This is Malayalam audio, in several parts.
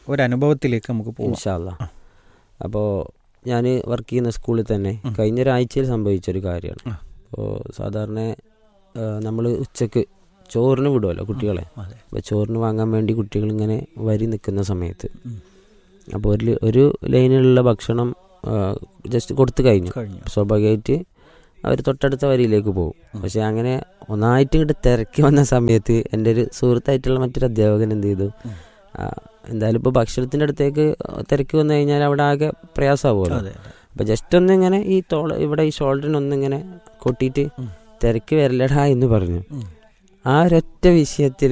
ഒരു അനുഭവത്തിലേക്ക് നമുക്ക് പോകാം ഇൻഷാല്ല അപ്പോൾ ഞാൻ വർക്ക് ചെയ്യുന്ന സ്കൂളിൽ തന്നെ കഴിഞ്ഞ ഒരാഴ്ചയിൽ സംഭവിച്ചൊരു കാര്യമാണ് ആ. അപ്പോൾ സാധാരണ നമ്മൾ ഉച്ചക്ക് ചോറിന് വിടുമല്ലോ കുട്ടികളെ അതെ അപ്പോൾ ചോറിന് വാങ്ങാൻ വേണ്ടി കുട്ടികൾ ഇങ്ങനെ വരി നിൽക്കുന്ന സമയത്ത് ഉം. അപ്പോൾ ഒരു ഒരു ലൈനിലുള്ള ഭക്ഷണം ജസ്റ്റ് കൊടുത്തു കഴിഞ്ഞു കഴിഞ്ഞു സ്വാഭാവികമായിട്ട് അവർ തൊട്ടടുത്ത വരിയിലേക്ക് പോകും പക്ഷെ അങ്ങനെ ഒന്നായിട്ട് ഇങ്ങോട്ട് തിരക്കി വന്ന സമയത്ത് എൻ്റെ ഒരു സുഹൃത്തായിട്ടുള്ള മറ്റൊരു അധ്യാപകൻ എന്ത് ചെയ്തു ഉം. ആ, എന്തായാലും ഇപ്പോൾ ഭക്ഷണത്തിൻ്റെ അടുത്തേക്ക് തിരക്കി വന്നു കഴിഞ്ഞാൽ അവിടെ ആകെ പ്രയാസമാവുമല്ലോ അതെ അതെ അപ്പോൾ ജസ്റ്റ് ഒന്ന് ഇങ്ങനെ ഈ തോള ഇവിടെ ഈ ഷോൾഡറിന് ഒന്നിങ്ങനെ കൊട്ടിയിട്ട് ഉം. തിരക്കി വരലടാ എന്ന് പറഞ്ഞു ഉം. ആ ഒരൊറ്റ വിഷയത്തിൽ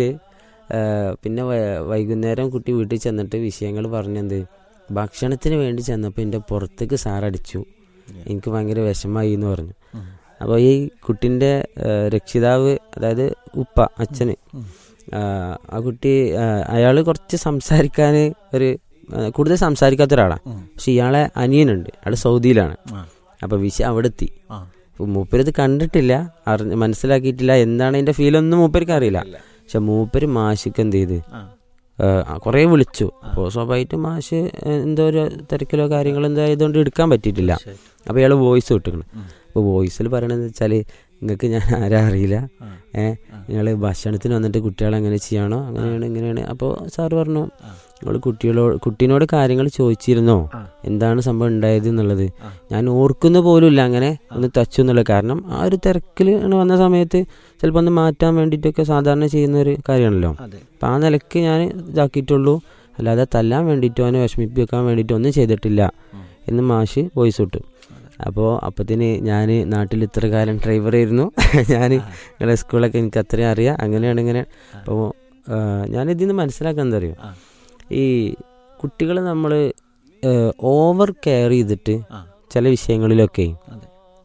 പിന്നെ വൈ- വൈകുന്നേരം കുട്ടി വീട്ടിൽ ചെന്നിട്ട് വിഷയങ്ങൾ പറഞ്ഞെന്ത് ഭക്ഷണത്തിന് വേണ്ടി ചെന്നപ്പോൾ എൻ്റെ പുറത്തേക്ക് സാറടിച്ചു എനിക്ക് ഭയങ്കര വിഷമായി എന്ന് പറഞ്ഞു ഉം. അപ്പോൾ ഈ കുട്ടിൻ്റെ രക്ഷിതാവ് അതായത് ഉപ്പ അച്ഛന് ഉം. ആ, ആ കുട്ടി അയാൾ കുറച്ച് സംസാരിക്കാൻ ഒരു ആ, കൂടുതൽ സംസാരിക്കാത്ത ഒരാളാണ് ഉം. പക്ഷെ ഇയാളെ അനിയനുണ്ട് അയാൾ സൗദിയിലാണ് ആ. അപ്പോൾ വിഷയം അവിടെ എത്തി ആ. മൂപ്പരിത് കണ്ടിട്ടില്ല അറിഞ്ഞ് മനസ്സിലാക്കിയിട്ടില്ല എന്താണ് അതിൻ്റെ ഫീലൊന്നും മൂപ്പർക്ക് അറിയില്ല പക്ഷെ മൂപ്പര് മാഷിക്ക് എന്ത് ചെയ്ത് ആ. കുറേ വിളിച്ചു അപ്പോൾ സ്വാഭാവികമായിട്ടും മാഷ് ഏഹ്, എന്തോ ഒരു തിരക്കിലോ കാര്യങ്ങളോ എന്തോ ആയതുകൊണ്ട് എടുക്കാൻ പറ്റിയിട്ടില്ല ശരി. അപ്പോൾ ഇയാൾ വോയിസ് വിട്ടിക്കണം ഉം. അപ്പോൾ വോയിസിൽ പറയണത് വെച്ചാൽ നിങ്ങൾക്ക് ഞാൻ ആരാ അറിയില്ല ആ. ഏഹ് നിങ്ങൾ ഭക്ഷണത്തിന് വന്നിട്ട് കുട്ടികളെ എങ്ങനെ ചെയ്യണോ അങ്ങനെയാണ് ഇങ്ങനെയാണ് അപ്പോൾ സാറ് പറഞ്ഞു ആ. നിങ്ങൾ കുട്ടികളോട് കുട്ടീനോട് കാര്യങ്ങൾ ചോദിച്ചിരുന്നോ ആ. എന്താണ് സംഭവം ഉണ്ടായത് എന്നുള്ളത് ആ. ഞാൻ ഓർക്കുന്ന പോലുമില്ല അങ്ങനെ ഒന്ന് തച്ചു എന്നുള്ളത് കാരണം ആ ഒരു തിരക്കിൽ വന്ന സമയത്ത് ചിലപ്പോൾ ഒന്ന് മാറ്റാൻ വേണ്ടിയിട്ടൊക്കെ സാധാരണ ചെയ്യുന്ന ഒരു കാര്യമാണല്ലോ അതെ അപ്പം ആ നിലയ്ക്ക് ഞാൻ ഇതാക്കിയിട്ടുള്ളൂ അല്ലാതെ തല്ലാൻ വേണ്ടിയിട്ടോ അവനെ വിഷമിപ്പിക്കാൻ വേണ്ടിയിട്ടോ ഒന്നും ചെയ്തിട്ടില്ല ഉം. എന്ന് മാഷ് വോയിസ് വിട്ടു അപ്പോൾ അപ്പത്തിന് ഞാൻ നാട്ടിൽ ഇത്ര കാലം ഡ്രൈവറായിരുന്നു ഞാൻ നിങ്ങളെ സ്കൂളൊക്കെ എനിക്ക് അത്രയും അറിയാം അങ്ങനെയാണ് ഇങ്ങനെ അപ്പോൾ ഞാനിതിൽ നിന്ന് മനസ്സിലാക്കാൻ എന്താ അറിയോ ആ. ഈ കുട്ടികളെ നമ്മൾ ഓവർ കെയർ ചെയ്തിട്ട് ആ. ചില വിഷയങ്ങളിലൊക്കെ അതെ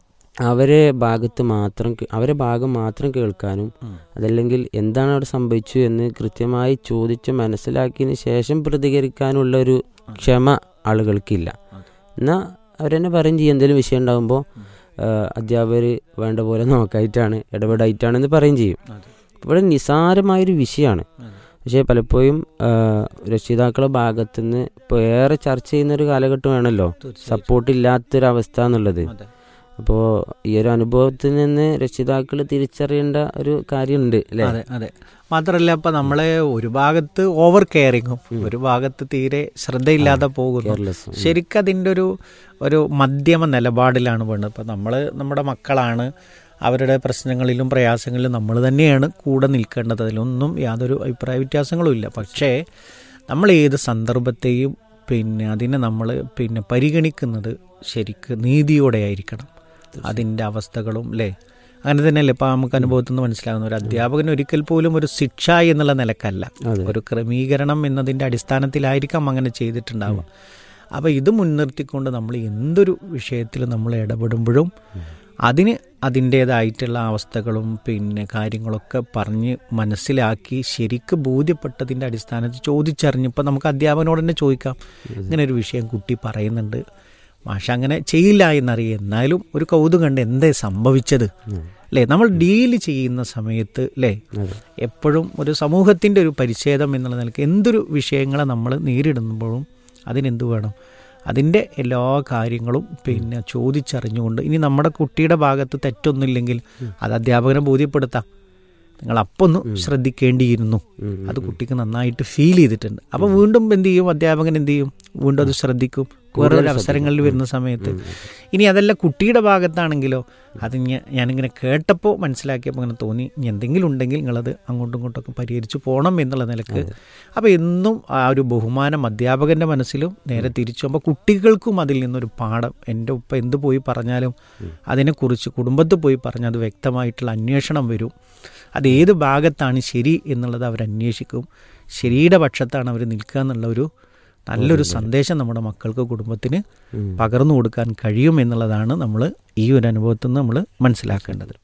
അവരെ ഭാഗത്ത് മാത്രം കേ- അവരെ ഭാഗം മാത്രം കേൾക്കാനും ഉം. അതല്ലെങ്കിൽ എന്താണ് അവിടെ സംഭവിച്ചു എന്ന് കൃത്യമായി ചോദിച്ച് മനസ്സിലാക്കിയതിന് ശേഷം പ്രതികരിക്കാനുള്ള ഒരു ക്ഷമ ആളുകൾക്കില്ല അതെ. എന്നാൽ അവരെന്നെ പറയും ചെയ്യും എന്തെങ്കിലും വിഷയം ഉണ്ടാകുമ്പോൾ ഉം. അധ്യാപകർ വേണ്ട പോലെ നോക്കായിട്ടാണ് ഇടപെടായിട്ടാണെന്ന് പറയും ചെയ്യും അതെ. ഇവിടെ നിസാരമായൊരു വിഷയമാണ് അതെ. പക്ഷേ പലപ്പോഴും ആ, രക്ഷിതാക്കളുടെ ഭാഗത്തുനിന്ന് ഇപ്പോൾ ഏറെ ചർച്ച ചെയ്യുന്ന ഒരു കാലഘട്ടമാണല്ലോ തീർച്ചയായും. സപ്പോർട്ട് ഇല്ലാത്തൊരവസ്ഥ എന്നുള്ളത് അതെ. അപ്പോൾ ഈ ഒരു അനുഭവത്തിൽ നിന്ന് രക്ഷിതാക്കൾ തിരിച്ചറിയേണ്ട ഒരു കാര്യമുണ്ട് അല്ലേ അതെ അതെ മാത്രല്ല ഇപ്പൊ നമ്മളെ ഒരു ഭാഗത്ത് ഓവർ കെയറിങ്ങും ഒരു ഭാഗത്ത് തീരെ ശ്രദ്ധയില്ലാതെ പോകുന്നു കെയർലെസ് ശരിക്കും അതിൻ്റെ ഒരു ഒരു മധ്യമ നിലപാടിലാണ് വേണ്ടത് ഇപ്പം നമ്മൾ നമ്മുടെ മക്കളാണ് അവരുടെ പ്രശ്നങ്ങളിലും പ്രയാസങ്ങളിലും നമ്മൾ തന്നെയാണ് കൂടെ നിൽക്കേണ്ടത് അതിലൊന്നും യാതൊരു അഭിപ്രായ വ്യത്യാസങ്ങളും ഇല്ല പക്ഷേ നമ്മൾ ഏത് സന്ദർഭത്തെയും പിന്നെ അതിനെ നമ്മൾ പിന്നെ പരിഗണിക്കുന്നത് ശരിക്ക് നീതിയോടെ ആയിരിക്കണം അതിൻ്റെ അവസ്ഥകളും അല്ലേ അങ്ങനെ തന്നെയല്ലേ ഇപ്പം നമുക്ക് അനുഭവത്തിൽ നിന്ന് മനസ്സിലാകുന്ന ഒരു അധ്യാപകൻ ഒരിക്കൽ പോലും ഒരു ശിക്ഷ എന്നുള്ള നിലക്കല്ല അതെ. ഒരു ക്രമീകരണം എന്നതിൻ്റെ അടിസ്ഥാനത്തിലായിരിക്കാം അങ്ങനെ ചെയ്തിട്ടുണ്ടാവുക അപ്പോൾ ഇത് മുൻനിർത്തിക്കൊണ്ട് നമ്മൾ എന്തൊരു വിഷയത്തിൽ നമ്മൾ ഇടപെടുമ്പോഴും അതിന് അതിൻ്റേതായിട്ടുള്ള അവസ്ഥകളും പിന്നെ കാര്യങ്ങളൊക്കെ പറഞ്ഞ് മനസ്സിലാക്കി ശരിക്ക് ബോധ്യപ്പെട്ടതിൻ്റെ അടിസ്ഥാനത്തിൽ ചോദിച്ചറിഞ്ഞ് ഇപ്പം നമുക്ക് അധ്യാപകനോട് തന്നെ ചോദിക്കാം ഇങ്ങനെ ഒരു വിഷയം കുട്ടി പറയുന്നുണ്ട് മാഷ അങ്ങനെ ചെയ്യില്ല എന്നറിയാം എന്നാലും ഒരു കൗതുകണ്ട് എന്തേ സംഭവിച്ചത് അല്ലേ നമ്മൾ ഡീൽ ചെയ്യുന്ന സമയത്ത് അല്ലേ അതെ. എപ്പോഴും ഒരു സമൂഹത്തിൻ്റെ ഒരു പരിച്ഛേദം എന്നുള്ള നിലയ്ക്ക് എന്തൊരു വിഷയങ്ങളെ നമ്മൾ നേരിടുമ്പോഴും അതിനെന്ത് വേണം അതിൻ്റെ എല്ലാ കാര്യങ്ങളും പിന്നെ ചോദിച്ചറിഞ്ഞുകൊണ്ട് ഇനി നമ്മുടെ കുട്ടിയുടെ ഭാഗത്ത് തെറ്റൊന്നുമില്ലെങ്കിൽ അത് അധ്യാപകനെ ബോധ്യപ്പെടുത്താം നിങ്ങൾ അപ്പം ഒന്ന് ശ്രദ്ധിക്കേണ്ടിയിരുന്നു ഉം, അത് കുട്ടിക്ക് നന്നായിട്ട് ഫീൽ ചെയ്തിട്ടുണ്ട് അപ്പോൾ വീണ്ടും എന്ത് ചെയ്യും അധ്യാപകൻ എന്ത് ചെയ്യും വീണ്ടും അത് ശ്രദ്ധിക്കും വേറൊരു അവസരങ്ങളിൽ വരുന്ന സമയത്ത് ഇനി അതല്ല കുട്ടിയുടെ ഭാഗത്താണെങ്കിലോ അത് ഞ- ഞാനിങ്ങനെ കേട്ടപ്പോൾ മനസ്സിലാക്കിയപ്പോൾ ഇങ്ങനെ തോന്നി ഇനി എന്തെങ്കിലും ഉണ്ടെങ്കിൽ നിങ്ങളത് അങ്ങോട്ടും ഇങ്ങോട്ടൊക്കെ പരിഹരിച്ച് പോകണം എന്നുള്ള നിലക്ക് അപ്പോൾ എന്നും ആ ഒരു ബഹുമാനം അധ്യാപകൻ്റെ മനസ്സിലും നേരെ തിരിച്ചു അപ്പോൾ കുട്ടികൾക്കും അതിൽ നിന്നൊരു പാഠം എൻ്റെ ഉപ്പ എന്ത് പോയി പറഞ്ഞാലും അതിനെക്കുറിച്ച് കുടുംബത്തിൽ പോയി പറഞ്ഞാൽ അത് വ്യക്തമായിട്ടുള്ള അന്വേഷണം വരും അത് ഏത് ഭാഗത്താണ് ശരി എന്നുള്ളത് അവർ അന്വേഷിക്കും ശരിയുടെ പക്ഷത്താണ് അവർ നിൽക്കുക എന്നുള്ള ഒരു നല്ലൊരു സന്ദേശം നമ്മുടെ മക്കൾക്ക് കുടുംബത്തിന് പകർന്നു കൊടുക്കാൻ കഴിയും എന്നുള്ളതാണ് നമ്മൾ ഈ ഒരു അനുഭവത്തിൽ നിന്ന് നമ്മൾ മനസ്സിലാക്കേണ്ടത്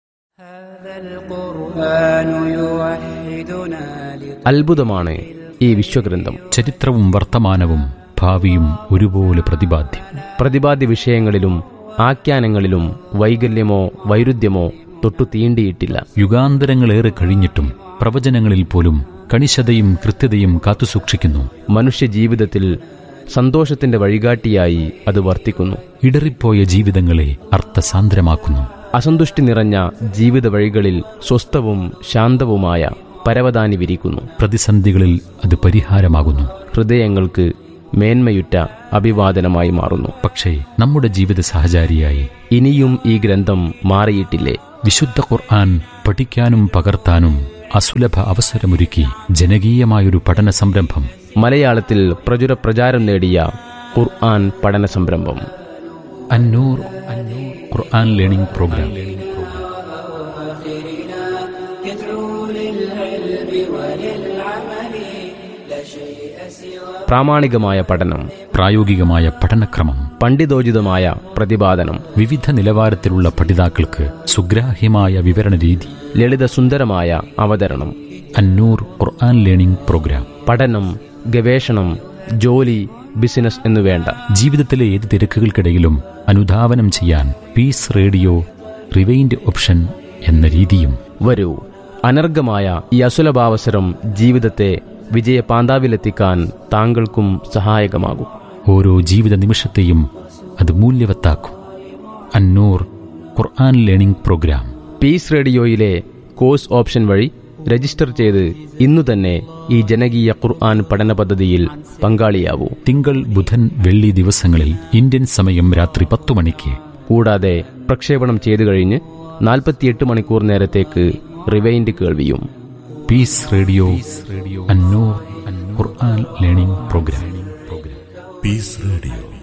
هذا القرآن يوحدنا അത്ഭുതമാണ് ഈ വിശ്വഗ്രന്ഥം ചരിത്രവും വർത്തമാനവും ഭാവിയും ഒരുപോലെ പ്രതിപാദ്യം പ്രതിപാദ്യ വിഷയങ്ങളിലും ആഖ്യാനങ്ങളിലും വൈകല്യമോ വൈരുദ്ധ്യമോ തൊട്ടു തീണ്ടിയിട്ടില്ല യുഗാന്തരങ്ങളേറെ കഴിഞ്ഞിട്ടും പ്രവചനങ്ങളിൽ പോലും കണിശതയും കൃത്യതയും കാത്തുസൂക്ഷിക്കുന്നു മനുഷ്യ ജീവിതത്തിൽ സന്തോഷത്തിന്റെ വഴികാട്ടിയായി അത് വർത്തിക്കുന്നു ഇടറിപ്പോയ ജീവിതങ്ങളെ അർത്ഥസാന്ദ്രമാക്കുന്നു അസന്തുഷ്ടി നിറഞ്ഞ ജീവിത വഴികളിൽ സ്വസ്ഥവും ശാന്തവുമായ പരവതാനി വിരിക്കുന്നു പ്രതിസന്ധികളിൽ അത് പരിഹാരമാകുന്നു ഹൃദയങ്ങൾക്ക് മേന്മയുറ്റ അഭിവാദനമായി മാറുന്നു പക്ഷേ നമ്മുടെ ജീവിത സഹചാരിയായി ഇനിയും ഈ ഗ്രന്ഥം മാറിയിട്ടില്ലേ വിശുദ്ധ ഖുർആൻ പഠിക്കാനും പകർത്താനും അസുലഭ അവസരമൊരുക്കി ജനകീയമായൊരു പഠന സംരംഭം മലയാളത്തിൽ പ്രചുര പ്രചാരം നേടിയ ഖുർആൻ പഠന സംരംഭം അന്നൂർ അന്നൂർ ഖുർആൻ ലേണിംഗ് പ്രോഗ്രാം പ്രാമാണികമായ പഠനം പ്രായോഗികമായ പഠനക്രമം പണ്ഡിതോചിതമായ പ്രതിപാദനം വിവിധ നിലവാരത്തിലുള്ള പഠിതാക്കൾക്ക് സുഗ്രാഹ്യമായ വിവരണ രീതി ലളിതസുന്ദരമായ അവതരണം അന്നൂർ ഖുർആൻ ലേണിംഗ് പ്രോഗ്രാം പഠനം ഗവേഷണം ജോലി ബിസിനസ് എന്നു വേണ്ട ജീവിതത്തിലെ ഏത് തിരക്കുകൾക്കിടയിലും അനുധാവനം ചെയ്യാൻ പീസ് റേഡിയോ റിവൈൻഡ് ഓപ്ഷൻ എന്ന രീതിയും വരൂ അനർഘമായ ഈ അസുലഭാവസരം ജീവിതത്തെ വിജയ പാന്താവിലെത്തിക്കാൻ താങ്കൾക്കും സഹായകമാകും ഓരോ ജീവിത നിമിഷത്തെയും അത് മൂല്യവത്താക്കും Annoor Quran learning programme peace റേഡിയോയിലെ കോഴ്സ് ഓപ്ഷൻ വഴി രജിസ്റ്റർ ചെയ്ത് ഇന്നു തന്നെ ഈ ജനകീയ ഖുർആൻ പഠന പദ്ധതിയിൽ പങ്കാളിയാവൂ തിങ്കൾ ബുധൻ വെള്ളി ദിവസങ്ങളിൽ ഇന്ത്യൻ സമയം രാത്രി പത്തു മണിക്ക് കൂടാതെ പ്രക്ഷേപണം ചെയ്തു കഴിഞ്ഞ് നാൽപ്പത്തിയെട്ട് മണിക്കൂർ നേരത്തേക്ക് റിവൈൻഡ് കേൾവിയും peace radio Annoor Quran learning programme Peace Radio.